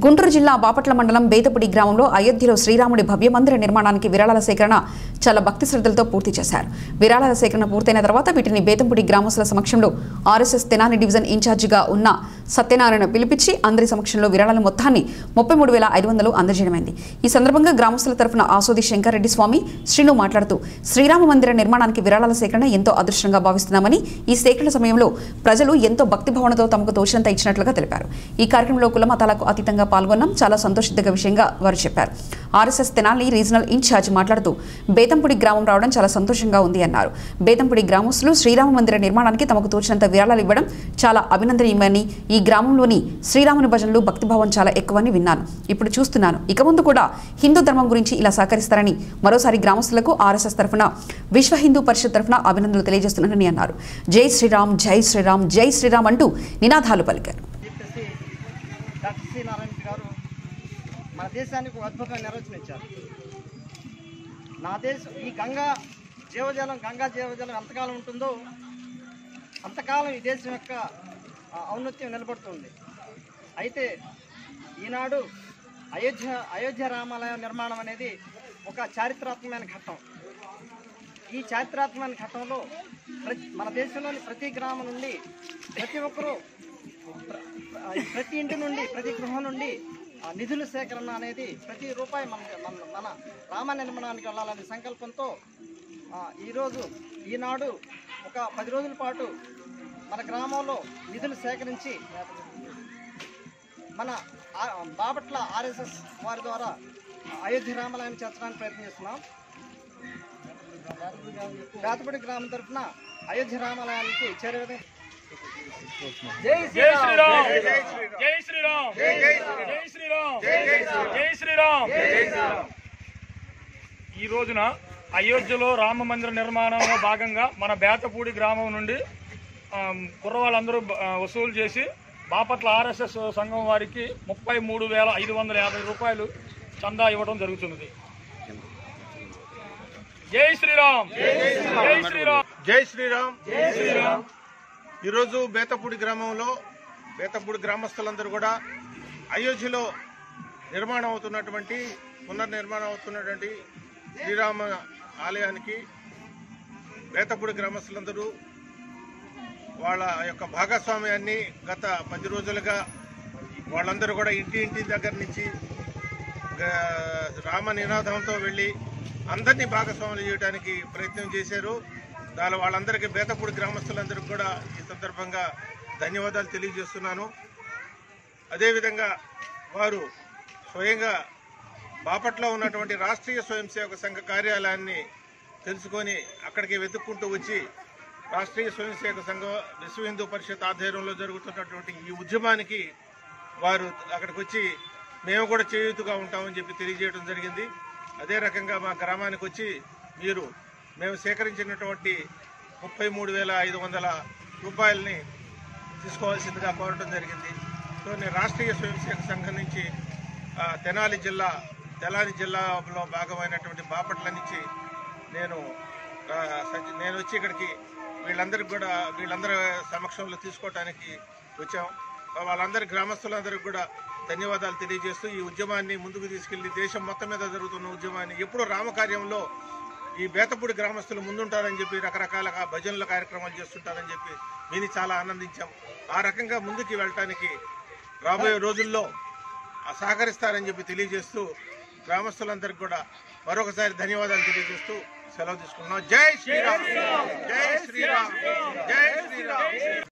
గుంటూరు జిల్లా బాపట్ల మండలం బేతపుడి గ్రామంలో అయోధ్యలో శ్రీరాముడి భవ్య మందిర నిర్మాణానికి విరాళాల సేకరణ చాలా భక్తి శ్రద్ధలతో పూర్తి చేశారు విరాళాల సేకరణ పూర్తయిన తర్వాత వీటిని బేతంపుడి గ్రామస్తుల సమక్షంలో ఆర్ఎస్ఎస్ తెనాలి డివిజన్ ఇన్ఛార్జిగా ఉన్న సత్యనారాయణ పిలిపించి అందరి సమక్షంలో విరాళాల మొత్తాన్ని ముప్పై మూడు వేల ఐదు వందలు అందజేయడమైంది ఈ సందర్భంగా గ్రామస్తుల తరఫున ఆసోది శంకర్రెడ్డి స్వామి శ్రీను మాట్లాడుతూ శ్రీరామ మందిర నిర్మాణానికి విరాళాల సేకరణ ఎంతో అదృష్టంగా భావిస్తున్నామని ఈ సేకరణ సమయంలో ప్రజలు ఎంతో భక్తి భావనతో తమకు తోచినంత ఇచ్చినట్లుగా తెలిపారు ఈ కార్యక్రమంలో కుల మతాలకు అతీతంగా పాల్గొన్నాం చాలా సంతోషిద్దగ విషయంగా వారు చెప్పారు ఆర్ఎస్ఎస్ తెనాలి రీజనల్ ఇన్ఛార్జ్ మాట్లాడుతూ బేతంపుడి గ్రామం రావడం చాలా సంతోషంగా ఉంది అన్నారు బేతంపుడి గ్రామస్తులు శ్రీరామ మందిర నిర్మాణానికి తమకు తోచినంత విరాళాలు ఇవ్వడం చాలా అభినందనీయమని ఈ గ్రామంలోని శ్రీరాముని భజనలు భక్తిభావం చాలా ఎక్కువని విన్నాను ఇప్పుడు చూస్తున్నాను ఇక ముందు కూడా హిందూ ధర్మం గురించి ఇలా సహకరిస్తారని మరోసారి గ్రామస్తులకు ఆర్ఎస్ఎస్ తరఫున విశ్వ హిందూ పరిషత్ తరఫున అభినందనలు తెలియజేస్తున్నానని అన్నారు జై శ్రీరామ్ జై శ్రీరామ్ జై శ్రీరామ్ అంటూ నినాదాలు పలికారు చెప్పేసి డాక్టర్ సి నారాయణ గారు మన దేశానికి ఒక అద్భుతమైన నిర్వచనం ఇచ్చారు నా దేశం ఈ గంగా జీవజలం గంగా జీవజలం ఎంతకాలం ఉంటుందో అంతకాలం ఈ దేశం యొక్క ఆ, ఔన్నత్యం నిలబడుతుంది అయితే ఈనాడు అయోధ్య అయోధ్య రామాలయం నిర్మాణం అనేది ఒక చారిత్రాత్మకమైన ఘట్టం ఈ చారిత్రాత్మకమైన ఘట్టంలో ప్రతి మన దేశంలోని ప్రతి గ్రామం నుండి ప్రతి ఒక్కరూ ప్ర- ప్ర- ప్రతి ఇంటి నుండి ప్రతి గృహం నుండి ఆ నిధుల సేకరణ అనేది ప్రతి రూపాయి మన మన మన రామ నిర్మాణానికి వెళ్ళాలనే సంకల్పంతో ఆ, ఈరోజు ఈనాడు ఒక పది రోజుల పాటు మన గ్రామంలో నిధులు సేకరించి మన ఆ- బాపట్ల ఆర్ఎస్ఎస్ వారి ద్వారా అయోధ్య రామాలయాన్ని చేర్చడానికి ప్రయత్నం చేస్తున్నాం రాతపడి గ్రామం తరఫున అయోధ్య రామాలయానికి చేరే విధంగా జై జై శ్రీరామ్ జై శ్రీరామ్ జై శ్రీరామ్ జై శ్రీరామ్ ఈ రోజున అయోధ్యలో రామ మందిర నిర్మాణంలో భాగంగా మన బేతపూడి గ్రామం నుండి ఆ, కుర్రవాళ్ళందరూ ఆ, వసూలు చేసి బాపట్ల ఆర్ఎస్ఎస్ సంఘం వారికి ముప్పై మూడు వేల ఐదు వందల యాభై రూపాయలు చందా ఇవ్వడం జరుగుతున్నది జై శ్రీరామ్ జై శ్రీరామ్ జై శ్రీరామ్ జై శ్రీరామ్ ఈరోజు బేతపూడి గ్రామంలో బేతపూడి గ్రామస్తులందరూ కూడా అయోధ్యలో నిర్మాణం అవుతున్నటువంటి పునర్నిర్మాణం అవుతున్నటువంటి శ్రీరామ ఆలయానికి బేతపూడి గ్రామస్తులందరూ వాళ్ళ యొక్క భాగస్వామ్యాన్ని గత పది రోజులుగా వాళ్ళందరూ కూడా ఇంటి ఇంటి దగ్గర నుంచి గా- రామ నినాదంతో వెళ్ళి అందరినీ భాగస్వాములు చేయడానికి ప్రయత్నం చేశారు దాని వాళ్ళందరికీ బేతపూడి గ్రామస్తులందరికీ కూడా ఈ సందర్భంగా ధన్యవాదాలు తెలియజేస్తున్నాను అదేవిధంగా వారు స్వయంగా బాపట్లో ఉన్నటువంటి రాష్ట్రీయ స్వయం సేవక సంఘ కార్యాలయాన్ని తెలుసుకొని అక్కడికి వెతుక్కుంటూ వచ్చి రాష్ట్రీయ స్వయం సేవక సంఘం విశ్వ హిందూ పరిషత్ ఆధ్వర్యంలో జరుగుతున్నటువంటి ఈ ఉద్యమానికి వారు అక్కడికి వచ్చి మేము కూడా చేయూతుగా ఉంటామని చెప్పి తెలియజేయడం జరిగింది అదే రకంగా మా గ్రామానికి వచ్చి మీరు మేము సేకరించినటువంటి ముప్పై మూడు వేల ఐదు వందల రూపాయలని తీసుకోవాల్సిందిగా కోరడం జరిగింది సో నేను రాష్ట్రీయ స్వయం సేవక సంఘం నుంచి ఆ, తెనాలి జిల్లా తెనాలి జిల్లాలో భాగమైనటువంటి బాపట్ల నుంచి నేను ఆ, సజ్జ- నేను వచ్చి ఇక్కడికి వీళ్ళందరికీ కూడా వీళ్ళందరి సమక్షంలో తీసుకోవడానికి వచ్చాం వాళ్ళందరి గ్రామస్తులందరికీ కూడా ధన్యవాదాలు తెలియజేస్తూ ఈ ఉద్యమాన్ని ముందుకు తీసుకెళ్లి దేశం మొత్తం మీద జరుగుతున్న ఉద్యమాన్ని ఎప్పుడు రామకార్యంలో ఈ బేతపూడి గ్రామస్తులు ముందుంటారని చెప్పి రకరకాల భజనల కార్యక్రమాలు చేస్తుంటారని చెప్పి విని చాలా ఆనందించాం ఆ రకంగా ముందుకు వెళ్ళటానికి రాబోయే రోజుల్లో ఆ సహకరిస్తారని చెప్పి తెలియజేస్తూ గ్రామస్తులందరికీ కూడా మరొకసారి ధన్యవాదాలు తెలియజేస్తూ సెలవు తీసుకున్నాం జై శ్రీరామ్ జై శ్రీరామ్ జై శ్రీరామ్